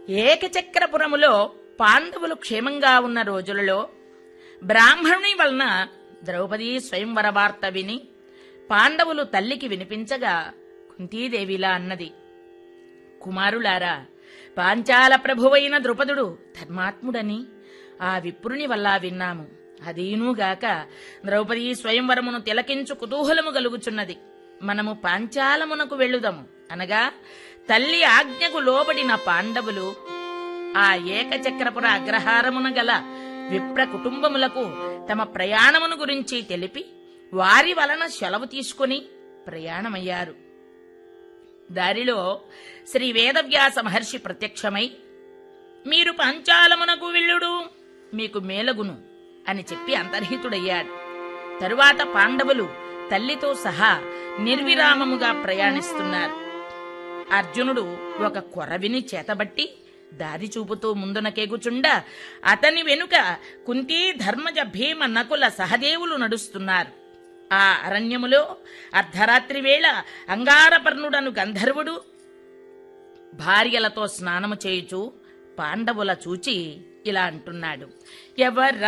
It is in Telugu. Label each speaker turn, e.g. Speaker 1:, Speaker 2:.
Speaker 1: ఏకచక్రపురములో పాండవులు క్షేమంగా ఉన్న రోజులలో బ్రాహ్మణుని వలన ద్రౌపది స్వయంవర వార్త విని పాండవులు తల్లికి వినిపించగా కుంతీదేవిలా అన్నది కుమారులారా పాంచాల ప్రభువైన ద్రుపదుడు ధర్మాత్ముడని ఆ విప్రుని వల్ల విన్నాము అదీనుగాక ద్రౌపది స్వయంవరమును తిలకించు కుతూహలము కలుగుచున్నది మనము పాంచాలమునకు వెళ్ళుదము అనగా తల్లి ఆజ్ఞకు లోబడిన పాండవులు ఆ ఏకచక్రపుర అగ్రహారమున గల విప్ర కుటుంబములకు తమ ప్రయాణమును గురించి తెలిపి వారి వలన సెలవు తీసుకుని ప్రయాణమయ్యారు దారిలో శ్రీ వేదవ్యాస మహర్షి ప్రత్యక్షమై మీరు పంచాలమునకు వెళ్ళుడు మీకు మేలగును అని చెప్పి అంతర్హితుడయ్యాడు తరువాత పాండవులు తల్లితో సహా నిర్విరామముగా ప్రయాణిస్తున్నారు అర్జునుడు ఒక కొరవిని చేతబట్టి దారి చూపుతూ ముందునకేగుచుండ అతని వెనుక కుంతీ ధర్మజ భీమ నకుల సహదేవులు నడుస్తున్నారు ఆ అరణ్యములో అర్ధరాత్రి వేళ అంగారపర్ణుడను గంధర్వుడు భార్యలతో స్నానము చేయుచు పాండవుల చూచి ఇలా అంటున్నాడు ఎవర